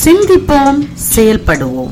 சிந்திப்போம் செயல்படுவோம்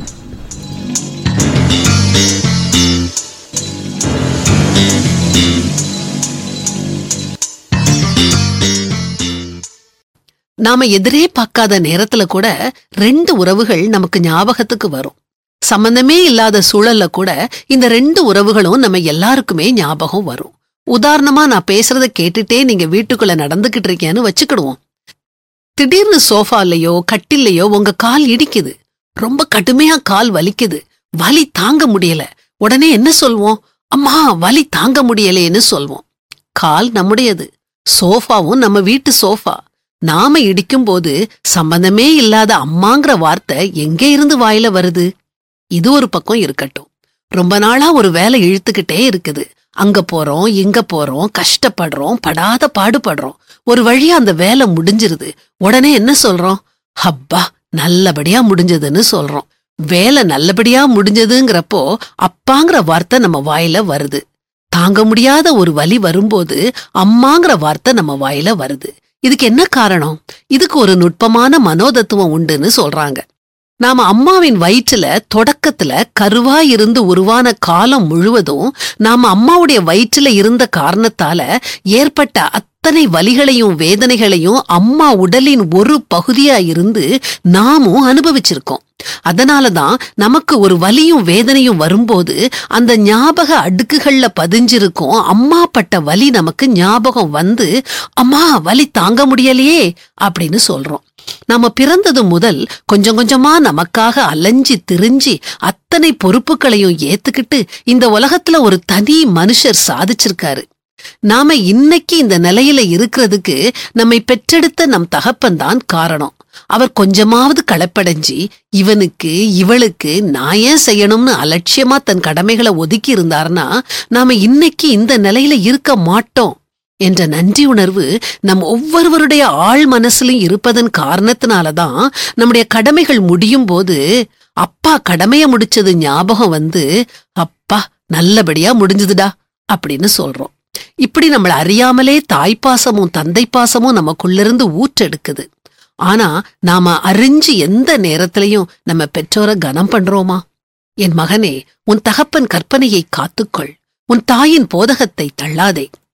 நாம எதிரே பார்க்காத நேரத்துல கூட ரெண்டு உறவுகள் நமக்கு ஞாபகத்துக்கு வரும் சம்பந்தமே இல்லாத சூழல்ல கூட இந்த ரெண்டு உறவுகளும் நம்ம எல்லாருக்குமே ஞாபகம் வரும் உதாரணமா நான் பேசுறத கேட்டுட்டே நீங்க வீட்டுக்குள்ள நடந்துகிட்டு இருக்கேன்னு வச்சுக்கிடுவோம் திடீர்னு சோஃபாலையோ கட்டில்லையோ உங்க கால் இடிக்குது ரொம்ப கடுமையா கால் வலிக்குது வலி தாங்க முடியல உடனே என்ன சொல்வோம் அம்மா வலி தாங்க முடியலையேன்னு சொல்வோம் கால் நம்முடையது சோஃபாவும் நம்ம வீட்டு சோஃபா நாம இடிக்கும்போது சம்பந்தமே இல்லாத அம்மாங்கிற வார்த்தை எங்கே இருந்து வாயில வருது இது ஒரு பக்கம் இருக்கட்டும் ரொம்ப நாளா ஒரு வேலை இழுத்துக்கிட்டே இருக்குது அங்க போறோம் இங்க போறோம் கஷ்டப்படுறோம் படாத பாடுபடுறோம் ஒரு வழியா அந்த வேலை முடிஞ்சிருது உடனே என்ன சொல்றோம் ஹப்பா நல்லபடியா முடிஞ்சதுன்னு சொல்றோம் வேலை நல்லபடியா முடிஞ்சதுங்கிறப்போ அப்பாங்கிற வார்த்தை நம்ம வாயில வருது தாங்க முடியாத ஒரு வலி வரும்போது அம்மாங்கிற வார்த்தை நம்ம வாயில வருது இதுக்கு என்ன காரணம் இதுக்கு ஒரு நுட்பமான மனோதத்துவம் உண்டுன்னு சொல்றாங்க நாம அம்மாவின் வயிற்றுல தொடக்கத்துல கருவா இருந்து உருவான காலம் முழுவதும் நாம அம்மாவுடைய வயிற்றுல இருந்த காரணத்தால ஏற்பட்ட அத்தனை வலிகளையும் வேதனைகளையும் அம்மா உடலின் ஒரு பகுதியா இருந்து நாமும் அனுபவிச்சிருக்கோம் அதனாலதான் நமக்கு ஒரு வலியும் வேதனையும் வரும்போது அந்த ஞாபக அடுக்குகள்ல பதிஞ்சிருக்கும் அம்மா பட்ட வலி நமக்கு ஞாபகம் வந்து அம்மா வலி தாங்க முடியலையே அப்படின்னு சொல்றோம் நாம பிறந்தது முதல் கொஞ்சம் கொஞ்சமா நமக்காக அலைஞ்சி திரிஞ்சி அத்தனை பொறுப்புகளையும் ஏத்துக்கிட்டு இந்த உலகத்துல ஒரு தனி மனுஷர் சாதிச்சிருக்காரு நாம இன்னைக்கு இந்த நிலையில இருக்கிறதுக்கு நம்மை பெற்றெடுத்த நம் தகப்பன்தான் காரணம் அவர் கொஞ்சமாவது களப்படைஞ்சி இவனுக்கு இவளுக்கு நான் ஏன் செய்யணும்னு அலட்சியமா தன் கடமைகளை ஒதுக்கி இருந்தார்னா நாம இன்னைக்கு இந்த நிலையில இருக்க மாட்டோம் என்ற நன்றி உணர்வு நம் ஒவ்வொருவருடைய ஆழ் மனசுலும் இருப்பதன் காரணத்தினாலதான் நம்முடைய கடமைகள் முடியும் போது அப்பா கடமைய முடிச்சது ஞாபகம் வந்து அப்பா நல்லபடியா முடிஞ்சதுடா அப்படின்னு சொல்றோம் இப்படி நம்மள அறியாமலே தாய்ப்பாசமும் தந்தை பாசமும் நமக்குள்ளிருந்து ஊற்றெடுக்குது ஆனா நாம அறிஞ்சு எந்த நேரத்திலையும் நம்ம பெற்றோரை கனம் பண்றோமா என் மகனே உன் தகப்பன் கற்பனையை காத்துக்கொள் உன் தாயின் போதகத்தை தள்ளாதே